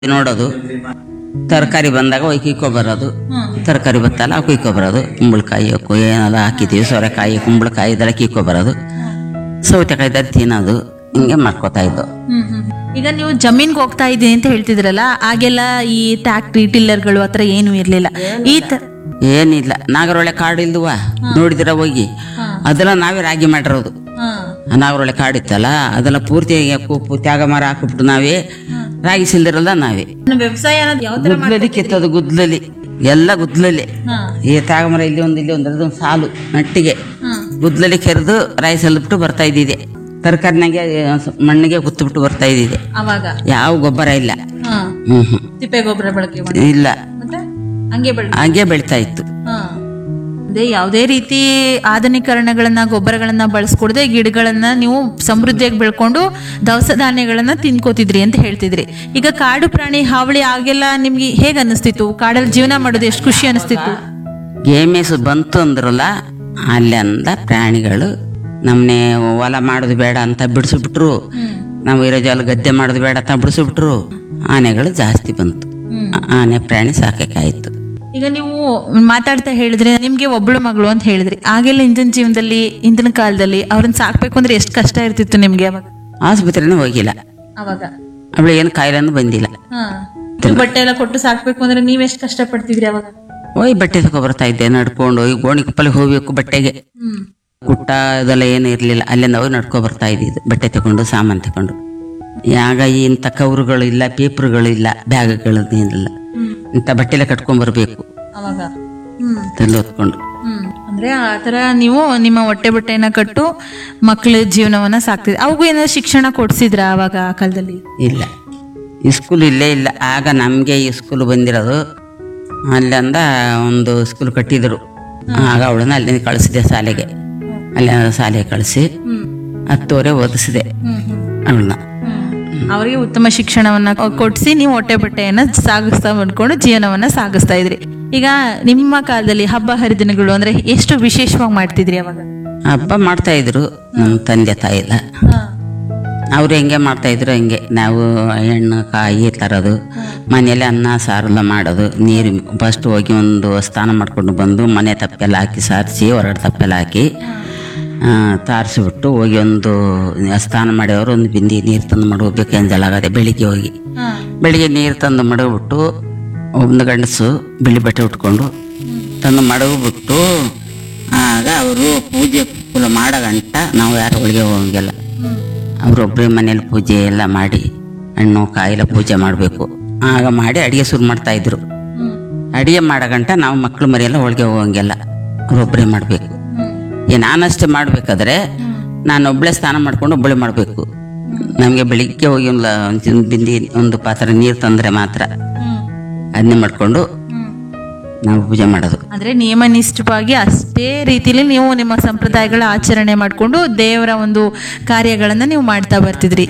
ನೋಡೋದು ತರಕಾರಿ ಬಂದಾಗ ಹೋಗಿ ಕಿಕ್ಕೊ ಬರೋದು ತರಕಾರಿ ಬತ್ತಲ್ಲ ಅವು ಕಿಕ್ಕೊ ಬರೋದು ಕುಂಬಳಕಾಯಿ ಅಕ್ಕು ಏನೆಲ್ಲ ಹಾಕಿದ್ದೀವಿ ಸೋರೆಕಾಯಿ ಕುಂಬಳಕಾಯಿ ಇದೆಲ್ಲ ಕಿಕ್ಕೊ ಬರೋದು ಸೌತೆಕಾಯಿ ಇದ್ದಾರೆ ತಿನ್ನೋದು ಹಿಂಗೆ ಮಾಡ್ಕೋತಾ ಇದ್ದೋ ಹ್ಮ್, ಹ್ಮ್. ಈಗ ನೀವು ಜಮೀನ್ಗೆ ಹೋಗ್ತಾ ಇದ್ದೀನಿ ಅಂತ ಹೇಳ್ತಿದ್ರಲ್ಲ ಆಗೆಲ್ಲ ಈ ಟ್ಯಾಕ್ಟ್ರಿ ಟಿಲ್ಲರ್ಗಳು ಹತ್ರ ಏನು ಇರ್ಲಿಲ್ಲ ಈ ತ- ಏನಿಲ್ಲ ನಾಗರೊಳೆ ಕಾಡು ಇಲ್ದುವ ನೋಡಿದಿರ ಹೋಗಿ ಅದೆಲ್ಲ ನಾವೇ ರಾಗಿ ಮಾಡಿರೋದು ಆ ನಾಗರೊಳೆ ಕಾಡಿತ್ತಲ್ಲ ಅದೆಲ್ಲ ಪೂರ್ತಿ ಕೂಪು ತ್ಯಾಗ ಮರ ಹಾಕ್ಬಿಟ್ಟು ನಾವೇ ರಾಗಿ ಸಿಲ್ದಿರಲ್ಲ ನಾವೇ ವ್ಯವಸಾಯ ಅನ್ನೋದು ಯಾವ ತರ ಗುದ್ಲಲ್ಲಿ ಕಿತ್ತೋದು ಗುದ್ಲಲ್ಲಿ ಎಲ್ಲ ಗುದ್ಲಲ್ಲಿ ಈ ತ್ಯಾಗ ಮರ ಇಲ್ಲಿ ಒಂದು ಇಲ್ಲಿ ಒಂದು ಅದೊಂದು ಸಾಲು ನಟ್ಟಿಗೆ ಗುದ್ಲಲ್ಲಿ ಕೆರೆದು ರಾಯಿ ಸಲ್ಬಿಟ್ಟು ಬರ್ತಾ ಇದ್ದಿದೆ ತರಕಾರಿನಾಗೆ ಮಣ್ಣಿಗೆ ಗುತ್ತಬಿಟ್ಟು ಬರ್ತಾ ಇದ್ದಿದೆ ಅವಾಗ ಯಾವ ಗೊಬ್ಬರ ಇಲ್ಲ ಹಾ. ಹ್ಮ್ ಹ್ಮ್ ತಿಪ್ಪೆ ಗೊಬ್ಬರ ಬಳಕೆ ಮಾಡಿ ಇಲ್ಲ ಮತ್ತೆ ಹಂಗೆ ಬೆಳೆ ಹಾಗೆ ಬೆಳಿತಾ ಇತ್ತು ಅದೇ ಯಾವುದೇ ರೀತಿ ಆಧುನೀಕರಣಗಳನ್ನ ಗೊಬ್ಬರಗಳನ್ನ ಬಳಸ್ಕೊಡದೆ ಗಿಡಗಳನ್ನ ನೀವು ಸಮೃದ್ಧಿಯಾಗಿ ಬೆಳ್ಕೊಂಡು ದವಸ ಧಾನ್ಯಗಳನ್ನ ತಿನ್ಕೋತಿದ್ರಿ ಅಂತ ಹೇಳ್ತಿದ್ರಿ ಈಗ ಕಾಡು ಪ್ರಾಣಿ ಹಾವಳಿ ಆಗೆಲ್ಲ ನಿಮ್ಗೆ ಹೇಗ್ ಅನಿಸ್ತಿತ್ತು ಕಾಡಲ್ಲಿ ಜೀವನ ಮಾಡೋದು ಎಷ್ಟು ಖುಷಿ ಅನಿಸ್ತಿತ್ತು ಗೇಮೇಸು ಬಂತು ಅಂದ್ರಲ್ಲ ಅಲ್ಲಿ ಅಂದ ಪ್ರಾಣಿಗಳು ನಮ್ಮನೆ ಹೊಲ ಮಾಡೋದು ಬೇಡ ಅಂತ ಬಿಡಿಸ್ಬಿಟ್ರು ನಾವು ಇರೋ ಜಾಲ ಗದ್ದೆ ಮಾಡೋದು ಬೇಡ ಅಂತ ಬಿಡಿಸ್ಬಿಟ್ರು ಆನೆಗಳು ಜಾಸ್ತಿ ಬಂತು ಆನೆ ಪ್ರಾಣಿ ಸಾಕಾಯ್ತು ಈಗ ನೀವು ಮಾತಾಡ್ತಾ ಹೇಳಿದ್ರೆ ನಿಮ್ಗೆ ಒಬ್ಳು ಮಗಳು ಅಂತ ಹೇಳಿದ್ರಿ ಆಗೆಲ್ಲ ಇಂದಿನ ಜೀವನದಲ್ಲಿ ಇಂದಿನ ಕಾಲದಲ್ಲಿ ಅವ್ರನ್ನ ಸಾಕ್ಬೇಕು ಅಂದ್ರೆ ಎಷ್ಟು ಕಷ್ಟ ಇರ್ತಿತ್ತು ನಿಮ್ಗೆ ಅವಾಗ ಆಸ್ಪತ್ರೆನೂ ಹೋಗಿಲ್ಲ ಅವಾಗ ಅವಳು ಏನು ಕಾಯಿಲೆನೂ ಬಂದಿಲ್ಲ ಬಟ್ಟೆ ಎಲ್ಲ ಕೊಟ್ಟು ಸಾಕ್ಬೇಕು ಅಂದ್ರೆ ನೀವ್ ಎಷ್ಟು ಕಷ್ಟ ಪಡ್ತಿದ್ರಿ ಅವಾಗ ಹೋಗಿ ಬಟ್ಟೆ ತಗೊ ಬರ್ತಾ ಇದ್ದೆ ನಡ್ಕೊಂಡು ಹೋಗಿ ಗೋಣಿ ಕುಪ್ಪಲ್ಲಿ ಹೋಗ್ಬೇಕು ಬಟ್ಟೆಗೆ ಹ್ಮ್ ಕುಟ್ಟ ಇದೆಲ್ಲ ಏನು ಇರಲಿಲ್ಲ ಅಲ್ಲಿಂದ ಹೋಗಿ ನಡ್ಕೊ ಬರ್ತಾ ಇದ್ದಿದ್ದು ಬಟ್ಟೆ ತಗೊಂಡು ಸಾಮಾನು ತಗೊಂಡು ಯಾಗ ಇಂಥ ಕವರುಗಳು ಇಲ್ಲ ಪೇಪರ್ಗಳು ಇಲ್ಲ ಬ್ಯಾಗ್ಗಳು ಏನಿಲ್ಲ ಇಂಥ ಬಟ್ಟೆಲೆ ಕಟ್ಕೊಂಡ್ ಬರ್ಬೇಕು ಅವಾಗ ಹ್ಮ್ ತಂದು ಹೊತ್ಕೊಂಡು ಹ್ಮ್ ಅಂದ್ರೆ ಆತರ ನೀವು ನಿಮ್ಮ ಹೊಟ್ಟೆ ಬಟ್ಟೆನ ಕಟ್ಟು ಮಕ್ಕಳ ಜೀವನವನ್ನ ಸಾಕ್ತಿದ್ರಿ ಅವಾಗೂ ಏನಾದ್ರು ಶಿಕ್ಷಣ ಕೊಡ್ಸಿದ್ರ ಅವಾಗ ಆ ಕಾಲದಲ್ಲಿ ಇಲ್ಲ ಸ್ಕೂಲ್ ಇಲ್ಲೇ ಇಲ್ಲ ಆಗ ನಮಗೆ ಈ ಸ್ಕೂಲ್ ಬಂದಿರೋದು ಅಲ್ಲಿಂದ ಒಂದು ಸ್ಕೂಲ್ ಕಟ್ಟಿದ್ರು ಆಗ ಅವಳನ್ನ ಅಲ್ಲಿಂದ ಕಳಿಸಿದೆ ಶಾಲೆಗೆ ಅಲ್ಲಿಂದ ಶಾಲೆಗೆ ಕಳಿಸಿ ಹತ್ತುವರೆ ಓದಿಸಿದೆ ಅವಳನ್ನ ಅವರಿಗೆ ಉತ್ತಮ ಶಿಕ್ಷಣವನ್ನ ಕೊಡಿಸಿ ನೀವು ಹೊಟ್ಟೆ ಬಟ್ಟೆಯನ್ನ ಸಾಗಿಸ್ತಾ ಬಂದ್ಕೊಂಡು ಜೀವನವನ್ನ ಸಾಗಿಸ್ತಾ ಇದ್ರಿ ಈಗ ನಿಮ್ಮ ಕಾಲದಲ್ಲಿ ಹಬ್ಬ ಹರಿದಿನಗಳು ಅಂದ್ರೆ ಎಷ್ಟು ವಿಶೇಷವಾಗಿ ಮಾಡ್ತಿದ್ರಿ ಅವಾಗ ಹಬ್ಬ ಮಾಡ್ತಾ ಇದ್ರು ನಮ್ಮ ತಂದೆ ತಾಯಿ ಎಲ್ಲ ಅವ್ರು ಹೆಂಗೆ ಮಾಡ್ತಾ ಇದ್ರು ಹಂಗೆ ನಾವು ಹಣ್ಣು ಕಾಯಿ ತರೋದು ಮನೇಲಿ ಅನ್ನ ಸಾರೆಲ್ಲ ಮಾಡೋದು ನೀರು ಫಸ್ಟ್ ಹೋಗಿ ಒಂದು ಸ್ನಾನ ಮಾಡ್ಕೊಂಡು ಬಂದು ಮನೆ ತಪ್ಪೆಲ್ಲ ಹಾಕಿ ಸಾರಿಸಿ ಹೊರಗಡೆ ತಪ್ಪೆಲ್ಲ ಹಾಕಿ ಆ, ತಾರಿಸ್ಬಿಟ್ಟು ಹೋಗಿ ಒಂದು ಸ್ನಾನ ಮಾಡಿದವರು ಒಂದು ಬಿಂದಿ ನೀರು ತಂದು ಮಡಗಬೇಕು ಎಂಜಲಾಗದೆ ಬೆಳಿಗ್ಗೆ ಹೋಗಿ ಬೆಳಿಗ್ಗೆ ನೀರು ತಂದು ಮಡಗ್ಬಿಟ್ಟು ಒಂದು ಗಂಡಸು ಬಿಳಿ ಬಟ್ಟೆ ಉಟ್ಕೊಂಡು ತಂದು ಮಡಗ್ಬಿಟ್ಟು ಆಗ ಅವರು ಪೂಜೆ ಫುಲ್ ಮಾಡೋ ಗಂಟ ನಾವು ಯಾರು ಒಳಗೆ ಹೋಗಂಗಿಲ್ಲ ಅವರೊಬ್ಬರೇ ಮನೇಲಿ ಪೂಜೆ ಎಲ್ಲ ಮಾಡಿ ಹಣ್ಣು ಕಾಯಿಲೆ ಪೂಜೆ ಮಾಡಬೇಕು ಆಗ ಮಾಡಿ ಅಡಿಗೆ ಶುರು ಮಾಡ್ತಾ ಇದ್ರು ಅಡಿಗೆ ಮಾಡೋ ಗಂಟ ನಾವು ಮಕ್ಕಳು ಮರಿಯೆಲ್ಲ ಒಳಗೆ ಹೋಗಂಗಿಲ್ಲ ಅವರೊಬ್ಬರೇ ಮಾಡಬೇಕು ಈ ನಾನಷ್ಟೇ ಮಾಡಬೇಕಾದ್ರೆ ನಾನು ಒಬ್ಬಳೇ ಸ್ನಾನ ಮಾಡ್ಕೊಂಡು ಒಬ್ಬಳೇ ಮಾಡಬೇಕು ನಮಗೆ ಬೆಳಿಗ್ಗೆ ಹೋಗಿ ಒಂದು ಒಂದು ಬಿಂದಿ ಒಂದು ಪಾತ್ರೆ ನೀರು ತಂದರೆ ಮಾತ್ರ ಅದನ್ನೇ ಮಾಡಿಕೊಂಡು ನಾವು ಪೂಜೆ ಮಾಡೋದು ಅಂದ್ರೆ ನಿಯಮನಿಷ್ಠವಾಗಿ ಅಷ್ಟೇ ರೀತಿಲಿ ನೀವು ನಿಮ್ಮ ಸಂಪ್ರದಾಯಗಳ ಆಚರಣೆ ಮಾಡಿಕೊಂಡು ದೇವರ ಒಂದು ಕಾರ್ಯಗಳನ್ನ ನೀವು ಮಾಡ್ತಾ ಬರ್ತಿದ್ರಿ